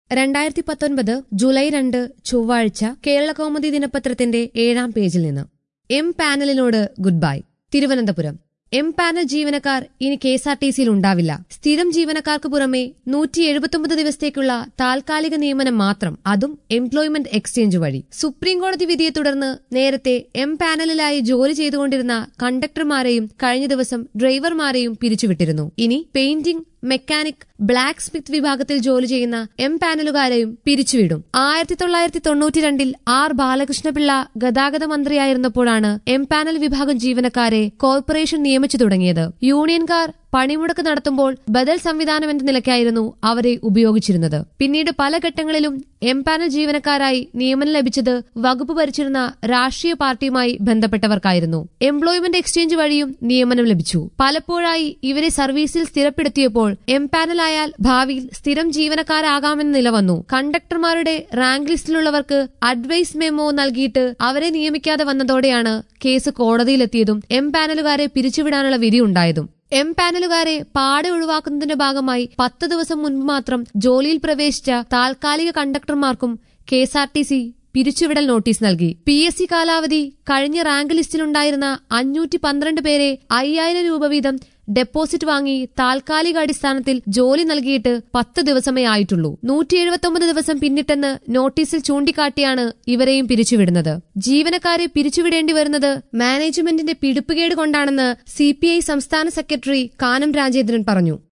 രണ്ടായിരത്തി പത്തൊൻപത് ജൂലൈ രണ്ട് ചൊവ്വാഴ്ച കേരള കൗമുദി ദിനപത്രത്തിന്റെ ഏഴാം പേജിൽ നിന്ന് എം പാനലിനോട് good bye Thiruvananthapuram M panel ജീവനക്കാർ ഇനി കെ എസ് ആർ ടി സിയിൽ ഉണ്ടാവില്ല സ്ഥിരം ജീവനക്കാർക്ക് പുറമെ നൂറ്റി എഴുപത്തൊമ്പത് ദിവസത്തേക്കുള്ള താൽക്കാലിക നിയമനം മാത്രം അതും എംപ്ലോയ്മെന്റ് എക്സ്ചേഞ്ച് വഴി സുപ്രീംകോടതി വിധിയെ തുടർന്ന് നേരത്തെ എം പാനലിലായി ജോലി ചെയ്തുകൊണ്ടിരുന്ന കണ്ടക്ടർമാരെയും കഴിഞ്ഞ ദിവസം ഡ്രൈവർമാരെയും പിരിച്ചുവിട്ടിരുന്നു ഇനി പെയിന്റിംഗ് മെക്കാനിക് ബ്ലാക്ക് സ്മിത്ത് വിഭാഗത്തിൽ ജോലി ചെയ്യുന്ന എം പാനലുകാരെയും പിരിച്ചുവിടും ആയിരത്തി തൊള്ളായിരത്തി തൊണ്ണൂറ്റിരണ്ടിൽ ആർ ബാലകൃഷ്ണപിള്ള ഗതാഗത മന്ത്രിയായിരുന്നപ്പോഴാണ് എം പാനൽ വിഭാഗം ജീവനക്കാരെ കോർപ്പറേഷൻ നിയമിച്ചു തുടങ്ങിയത് യൂണിയൻകാർ പണിമുടക്ക് നടത്തുമ്പോൾ ബദൽ സംവിധാനം എന്ന നിലയ്ക്കായിരുന്നു അവരെ ഉപയോഗിച്ചിരുന്നത് പിന്നീട് പല ഘട്ടങ്ങളിലും എം പാനൽ ജീവനക്കാരായി നിയമനം ലഭിച്ചത് വകുപ്പ് ഭരിച്ചിരുന്ന രാഷ്ട്രീയ പാർട്ടിയുമായി ബന്ധപ്പെട്ടവർക്കായിരുന്നു എംപ്ലോയ്മെന്റ് എക്സ്ചേഞ്ച് വഴിയും നിയമനം ലഭിച്ചു പലപ്പോഴായി ഇവരെ സർവീസിൽ സ്ഥിരപ്പെടുത്തിയപ്പോൾ എം പാനലായാൽ ഭാവിയിൽ സ്ഥിരം ജീവനക്കാരാകാമെന്ന നില വന്നു കണ്ടക്ടർമാരുടെ റാങ്ക് ലിസ്റ്റിലുള്ളവർക്ക് അഡ്വൈസ് മെമ്മോ നൽകിയിട്ട് അവരെ നിയമിക്കാതെ വന്നതോടെയാണ് കേസ് കോടതിയിലെത്തിയതും എം പാനലുകാരെ പിരിച്ചുവിടാനുള്ള വിധിയുണ്ടായതും എം പാനലുകാരെ പാടെ ഒഴിവാക്കുന്നതിന്റെ ഭാഗമായി പത്ത് ദിവസം മുൻപ് മാത്രം ജോലിയിൽ പ്രവേശിച്ച താൽക്കാലിക കണ്ടക്ടർമാർക്കും K S R T C പിരിച്ചുവിടൽ നോട്ടീസ് നൽകി പി എസ് സി കാലാവധി കഴിഞ്ഞ റാങ്ക് ലിസ്റ്റിലുണ്ടായിരുന്ന അഞ്ഞൂറ്റി പന്ത്രണ്ട് പേരെ അയ്യായിരം രൂപ വീതം ഡെപ്പോസിറ്റ് വാങ്ങി താൽക്കാലിക അടിസ്ഥാനത്തിൽ ജോലി നൽകിയിട്ട് പത്ത് ദിവസമേ ആയിട്ടുള്ളൂ നൂറ്റി എഴുപത്തൊമ്പത് ദിവസം പിന്നിട്ടെന്ന് നോട്ടീസിൽ ചൂണ്ടിക്കാട്ടിയാണ് ഇവരെയും പിരിച്ചുവിടുന്നത് ജീവനക്കാരെ പിരിച്ചുവിടേണ്ടി വരുന്നത് മാനേജ്മെന്റിന്റെ പിടിപ്പുകേട് കൊണ്ടാണെന്ന് സി സംസ്ഥാന സെക്രട്ടറി കാനം രാജേന്ദ്രൻ പറഞ്ഞു